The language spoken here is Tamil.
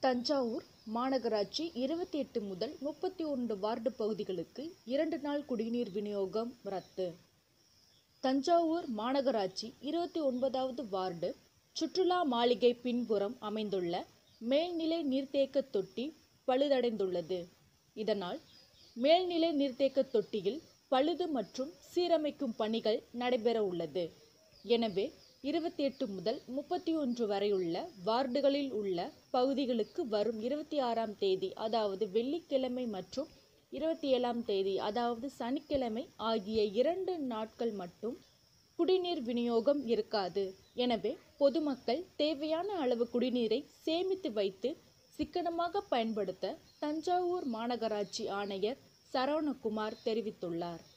தஞ்சாவூர் மாநகராட்சி இருபத்தி எட்டு முதல் முப்பத்தி ஒன்று வார்டு பகுதிகளுக்கு இரண்டு நாள் குடிநீர் விநியோகம் ரத்து தஞ்சாவூர் மாநகராட்சி இருபத்தி ஒன்பதாவது வார்டு சுற்றுலா மாளிகை பின்புறம் அமைந்துள்ள மேல்நிலை நீர்த்தேக்க தொட்டி பழுதடைந்துள்ளது இதனால் மேல்நிலை நீர்த்தேக்க தொட்டியில் பழுது மற்றும் சீரமைக்கும் பணிகள் நடைபெற உள்ளது எனவே இருபத்தி எட்டு முதல் முப்பத்தி ஒன்று வரையுள்ள வார்டுகளில் உள்ள பகுதிகளுக்கு வரும் இருபத்தி ஆறாம் தேதி அதாவது வெள்ளிக்கிழமை மற்றும் இருபத்தி ஏழாம் தேதி அதாவது சனிக்கிழமை ஆகிய இரண்டு நாட்கள் மட்டும் குடிநீர் விநியோகம் இருக்காது எனவே பொதுமக்கள் தேவையான அளவு குடிநீரை சேமித்து வைத்து சிக்கனமாக பயன்படுத்த தஞ்சாவூர் மாநகராட்சி ஆணையர் சரவணகுமார் தெரிவித்துள்ளார்